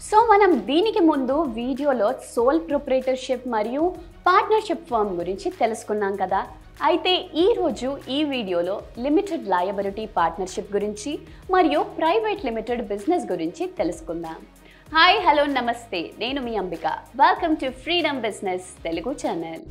so మనం దీనికి ముందు వీడియోలో సోల్ ప్రొపరేటర్షిప్ మరియు పార్ట్నర్షిప్ ఫర్మ్ గురించి తెలుసుకున్నాం కదా అయితే ఈరోజు ఈ వీడియోలో లిమిటెడ్ లయబిలిటీ పార్ట్నర్షిప్ గురించి మరియు ప్రైవేట్ లిమిటెడ్ బిజినెస్ గురించి తెలుసుకుందాం హాయ్ హలో నమస్తే నేను మీ Ambika welcome to freedom business Telugu channel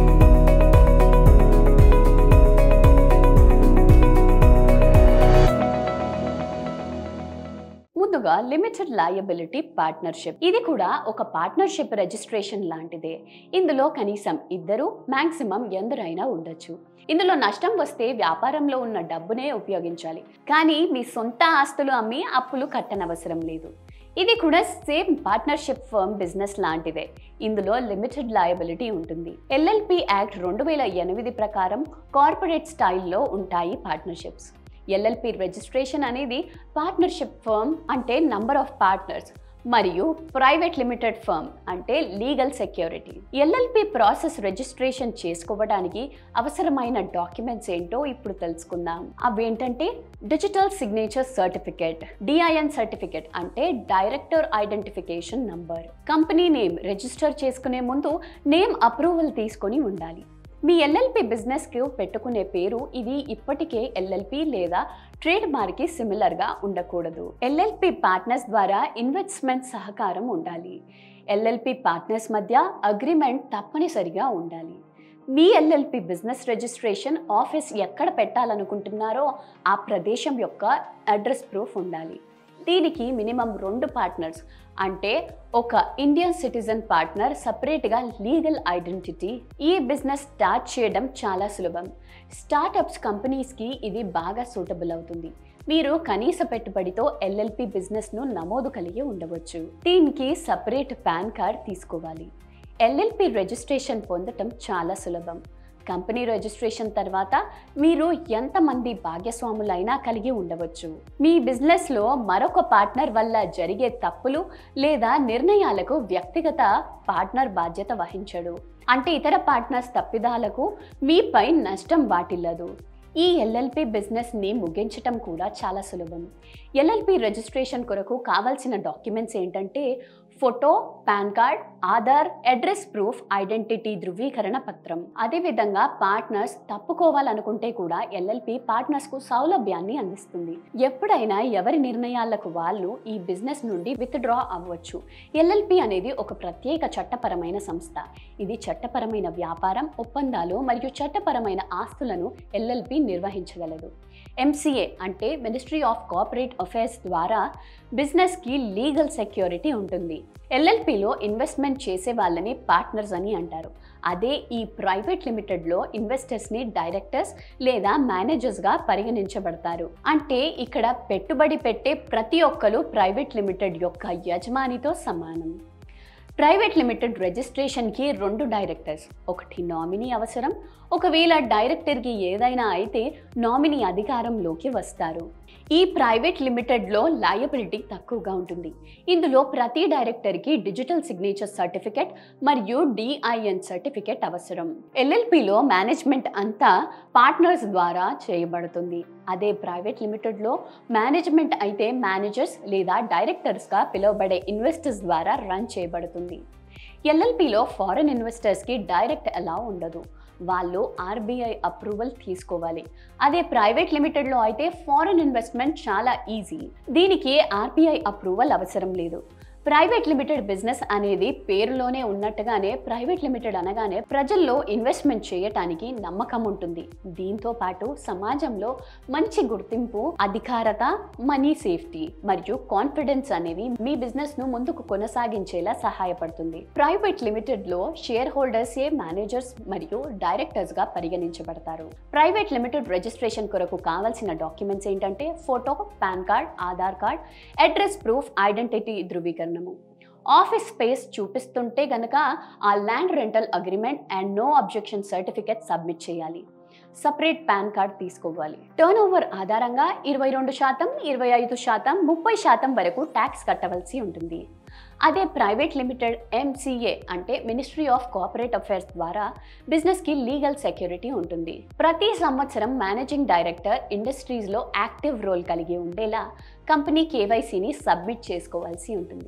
ముందుగా లిమిటెడ్ లయబిలిటీ పార్ట్నర్షిప్ ఇది కూడా ఒక పార్ట్నర్షిప్ రిజిస్ట్రేషన్ లాంటిదే ఇందులో కనీసం ఇద్దరు మాక్సిమం ఎందరైనా ఉండొచ్చు ఇందులో నష్టం వస్తే వ్యాపారంలో ఉన్న డబ్బునే ఉపయోగించాలి కానీ మీ సొంత ఆస్తులు అమ్మి అప్పులు కట్టనవసరం లేదు ఇది కూడా సేమ్ పార్ట్నర్షిప్ ఫర్మ్ బిజినెస్ లాంటిదే ఇందులో లిమిటెడ్ లయబిలిటీ ఉంటుంది ఎల్ఎల్పి యాక్ట్ రెండు వేల ఎనిమిది ప్రకారం కార్పొరేట్ స్టైల్లో ఉంటాయి పార్ట్నర్షిప్స్ ఎల్ఎల్పి రిజిస్ట్రేషన్ అనేది పార్ట్నర్షిప్ ఫర్మ్ అంటే నంబర్ ఆఫ్ పార్ట్నర్స్ మరియు ప్రైవేట్ లిమిటెడ్ ఫర్మ్ అంటే legal security LLP process registration చేసుకోవడానికి అవసరమైన డాక్యుమెంట్స్ ఏంటో ఇప్పుడు తెలుసుకుందాం అవేంటంటే digital signature certificate DIN certificate అంటే director identification number company name register చేసుకునే ముందు నేమ్ అప్రూవల్ తీసుకొని ఉండాలి మీ ఎల్ఎల్పి బిజినెస్కి పెట్టుకునే పేరు ఇది ఇప్పటికే ఎల్ఎల్పి లేదా ట్రేడ్ మార్క్కి సిమిలర్గా ఉండకూడదు ఎల్ఎల్పి పార్ట్నర్స్ ద్వారా ఇన్వెస్ట్మెంట్ సహకారం ఉండాలి ఎల్ఎల్పి పార్ట్నర్స్ మధ్య అగ్రిమెంట్ తప్పనిసరిగా ఉండాలి మీ ఎల్ఎల్పి బిజినెస్ రిజిస్ట్రేషన్ ఆఫీస్ ఎక్కడ పెట్టాలనుకుంటున్నారో ఆ ప్రదేశం యొక్క అడ్రస్ ప్రూఫ్ ఉండాలి దీనికి మినిమం రెండు పార్ట్నర్స్ అంటే ఒక ఇండియన్ సిటిజన్ పార్ట్నర్ సపరేట్గా లీగల్ ఐడెంటిటీ ఈ బిజినెస్ స్టార్ట్ చేయడం చాలా సులభం స్టార్టప్స్ కంపెనీస్కి ఇది బాగా సూటబుల్ అవుతుంది మీరు కనీస పెట్టుబడితో ఎల్ఎల్పి బిజినెస్ను నమోదు కలిగి ఉండవచ్చు దీనికి సపరేట్ పాన్ కార్డ్ తీసుకోవాలి ఎల్ఎల్పి రిజిస్ట్రేషన్ పొందటం చాలా సులభం కంపెనీ రిజిస్ట్రేషన్ తర్వాత మీరు ఎంతమంది భాగ్యస్వాములైనా కలిగి ఉండవచ్చు మీ బిజినెస్లో మరొక పార్ట్నర్ వల్ల జరిగే తప్పులు లేదా నిర్ణయాలకు వ్యక్తిగత పార్ట్నర్ బాధ్యత వహించడు అంటే ఇతర పార్ట్నర్స్ తప్పిదాలకు మీపై నష్టం వాటిల్లదు ఈ ఎల్ఎల్పి బిజినెస్ని ముగించటం కూడా చాలా సులభం ఎల్ఎల్పి రిజిస్ట్రేషన్ కొరకు కావాల్సిన డాక్యుమెంట్స్ ఏంటంటే photo PAN card Aadhaar address proof identity ధృవీకరణ పత్రం అదేవిధంగా పార్ట్నర్స్ తప్పుకోవాలనుకుంటే కూడా ఎల్ఎల్పి పార్ట్నర్స్కు సౌలభ్యాన్ని అందిస్తుంది ఎప్పుడైనా ఎవరి నిర్ణయాలకు వాళ్ళు ఈ బిజినెస్ నుండి విత్డ్రా అవ్వచ్చు ఎల్ఎల్పి అనేది ఒక ప్రత్యేక చట్టపరమైన సంస్థ ఇది చట్టపరమైన వ్యాపారం ఒప్పందాలు మరియు చట్టపరమైన ఆస్తులను ఎల్ఎల్పి నిర్వహించగలదు ఎంసీఏ అంటే మినిస్ట్రీ ఆఫ్ కోఆపరేట్ అఫైర్స్ ద్వారా బిజినెస్కి లీగల్ సెక్యూరిటీ ఉంటుంది ఎల్ఎల్పిలో ఇన్వెస్ట్మెంట్ చేసే వాళ్ళని పార్ట్నర్స్ అని అంటారు అదే ఈ ప్రైవేట్ లిమిటెడ్లో ఇన్వెస్టర్స్ని డైరెక్టర్స్ లేదా మేనేజర్స్గా పరిగణించబడతారు అంటే ఇక్కడ పెట్టుబడి పెట్టే ప్రతి ఒక్కరు ప్రైవేట్ లిమిటెడ్ యొక్క యజమానితో సమానం ప్రైవేట్ లిమిటెడ్ రిజిస్ట్రేషన్కి రెండు డైరెక్టర్స్ ఒకటి నామినీ అవసరం ఒకవేళ డైరెక్టర్కి ఏదైనా అయితే నామినీ అధికారంలోకి వస్తారు ఈ ప్రైవేట్ లిమిటెడ్లో లయబిలిటీ తక్కువగా ఉంటుంది ఇందులో ప్రతి డైరెక్టర్కి డిజిటల్ సిగ్నేచర్ సర్టిఫికెట్ మరియు డిఐఎన్ సర్టిఫికెట్ అవసరం ఎల్ఎల్పిలో మేనేజ్మెంట్ అంతా పార్ట్నర్స్ ద్వారా చేయబడుతుంది అదే ప్రైవేట్ లిమిటెడ్లో మేనేజ్మెంట్ అయితే మేనేజర్స్ లేదా డైరెక్టర్స్గా పిలువబడే ఇన్వెస్టర్స్ ద్వారా రన్ చేయబడుతుంది ఎల్ఎల్పిలో ఫారెన్ ఇన్వెస్టర్స్కి డైరెక్ట్ అలా ఉండదు వాళ్ళు ఆర్బీఐ అప్రూవల్ తీసుకోవాలి అదే ప్రైవేట్ లిమిటెడ్లో అయితే ఫారెన్ ఇన్వెస్ట్మెంట్ చాలా ఈజీ దీనికి ఆర్బీఐ అప్రూవల్ అవసరం లేదు ప్రైవేట్ లిమిటెడ్ బిజినెస్ అనేది పేరులోనే ఉన్నట్టుగానే ప్రైవేట్ లిమిటెడ్ అనగానే ప్రజల్లో ఇన్వెస్ట్మెంట్ చేయటానికి నమ్మకం ఉంటుంది దీంతో పాటు సమాజంలో మంచి గుర్తింపు అధికారత మనీ సేఫ్టీ మరియు కాన్ఫిడెన్స్ అనేవి మీ బిజినెస్ ను ముందుకు కొనసాగించేలా సహాయపడుతుంది ప్రైవేట్ లిమిటెడ్ లో షేర్ హోల్డర్స్ ఏ మేనేజర్స్ మరియు డైరెక్టర్స్ గా పరిగణించబడతారు ప్రైవేట్ లిమిటెడ్ రిజిస్ట్రేషన్ కొరకు కావాల్సిన డాక్యుమెంట్స్ ఏంటంటే photo PAN card Aadhaar card address proof identity ధృవీకరణము ఆఫీస్ స్పేస్ చూపిస్తుంటే గనక ఆ land rental agreement and no objection certificate submit చేయాలి సపరేట్ పాన్ కార్డ్ తీసుకోవాలి టర్న్ ఓవర్ ఆధారంగా ఇరవై రెండు శాతం ఇరవై ఐదు శాతం ముప్పై శాతం వరకు ట్యాక్స్ కట్టవలసి ఉంటుంది అదే ప్రైవేట్ లిమిటెడ్ ఎంసీఏ అంటే మినిస్ట్రీ ఆఫ్ కోఆపరేట్ అఫైర్స్ ద్వారా బిజినెస్కి లీగల్ సెక్యూరిటీ ఉంటుంది ప్రతి సంవత్సరం మేనేజింగ్ డైరెక్టర్ ఇండస్ట్రీస్లో యాక్టివ్ రోల్ కలిగి ఉండేలా కంపెనీ కేవైసీని సబ్మిట్ చేసుకోవాల్సి ఉంటుంది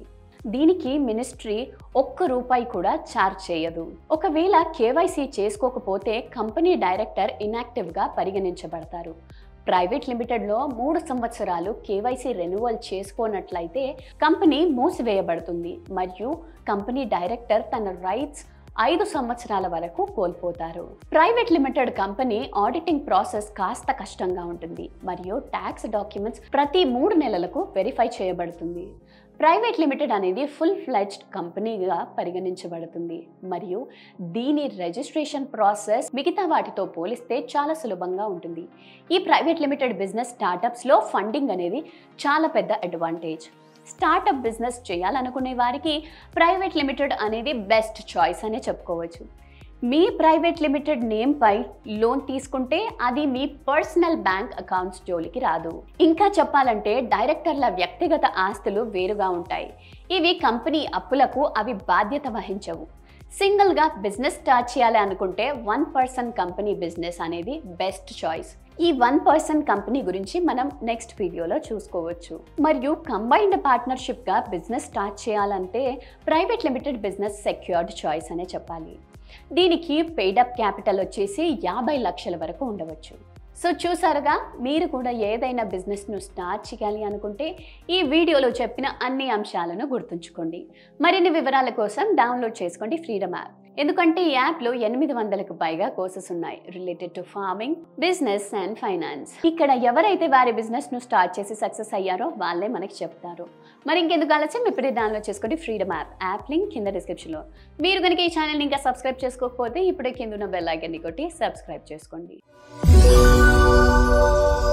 దీనికి మినిస్ట్రీ ఒక్క రూపాయి కూడా ఛార్జ్ చేయదు ఒకవేళ కేవైసీ చేసుకోకపోతే కంపెనీ డైరెక్టర్ ఇనాక్టివ్గా పరిగణించబడతారు ప్రైవేట్ లిమిటెడ్లో మూడు సంవత్సరాలు కేవైసీ రెన్యువల్ చేసుకోనట్లయితే కంపెనీ మూసివేయబడుతుంది మరియు కంపెనీ డైరెక్టర్ తన రైట్స్ ఐదు సంవత్సరాల వరకు కోల్పోతారు private limited company auditing process కాస్త కష్టంగా ఉంటుంది మరియు ట్యాక్స్ డాక్యుమెంట్స్ ప్రతి మూడు నెలలకు వెరిఫై చేయబడుతుంది ప్రైవేట్ లిమిటెడ్ అనేది ఫుల్ ఫ్లెజ్డ్ కంపెనీగా పరిగణించబడుతుంది మరియు దీని రిజిస్ట్రేషన్ ప్రాసెస్ మిగతా వాటితో పోలిస్తే చాలా సులభంగా ఉంటుంది ఈ ప్రైవేట్ లిమిటెడ్ బిజినెస్ స్టార్టప్స్లో ఫండింగ్ అనేది చాలా పెద్ద అడ్వాంటేజ్ స్టార్టప్ బిజినెస్ చేయాలనుకునే వారికి ప్రైవేట్ లిమిటెడ్ అనేది బెస్ట్ చాయిస్ అనే చెప్పుకోవచ్చు మీ ప్రైవేట్ లిమిటెడ్ నేమ్పై లోన్ తీసుకుంటే అది మీ పర్సనల్ బ్యాంక్ అకౌంట్స్ జోలికి రాదు ఇంకా చెప్పాలంటే డైరెక్టర్ల వ్యక్తిగత ఆస్తులు వేరుగా ఉంటాయి ఇవి కంపెనీ అప్పులకు అవి బాధ్యత వహించవు సింగిల్గా బిజినెస్ స్టార్ట్ చేయాలి అనుకుంటే వన్ పర్సన్ కంపెనీ బిజినెస్ అనేది బెస్ట్ చాయిస్ ఈ వన్ పర్సన్ కంపెనీ గురించి మనం నెక్స్ట్ వీడియోలో చూసుకోవచ్చు మరియు కంబైన్డ్ పార్ట్నర్షిప్గా బిజినెస్ స్టార్ట్ చేయాలంటే private limited business secured choice అనే చెప్పాలి దీనికి పెయిడప్ క్యాపిటల్ వచ్చేసి యాభై లక్షల వరకు ఉండవచ్చు సో చూసారుగా మీరు కూడా ఏదైనా బిజినెస్ను స్టార్ట్ చేయాలి అనుకుంటే ఈ వీడియోలో చెప్పిన అన్ని అంశాలను గుర్తుంచుకోండి మరిన్ని వివరాల కోసం డౌన్లోడ్ చేసుకోండి ఫ్రీడమ్ యాప్ ఎందుకంటే ఈ యాప్లో ఎనిమిది వందలకు పైగా కోర్సెస్ ఉన్నాయి related to farming business and finance ఇక్కడ ఎవరైతే వారి బిజినెస్ను స్టార్ట్ చేసి సక్సెస్ అయ్యారో వాళ్ళే మనకి చెప్తారు మరి ఇంకెందుకు ఆలస్యం ఇప్పుడే డౌన్లోడ్ చేసుకోండి ఫ్రీడమ్ యాప్ యాప్ లింక్ కింద డిస్క్రిప్షన్లో మీరు కనుక ఈ ఛానల్ని ఇంకా సబ్స్క్రైబ్ చేసుకోకపోతే ఇప్పుడే కింద ఉన్న బెల్ ఐకన్ని కొట్టి సబ్స్క్రైబ్ చేసుకోండి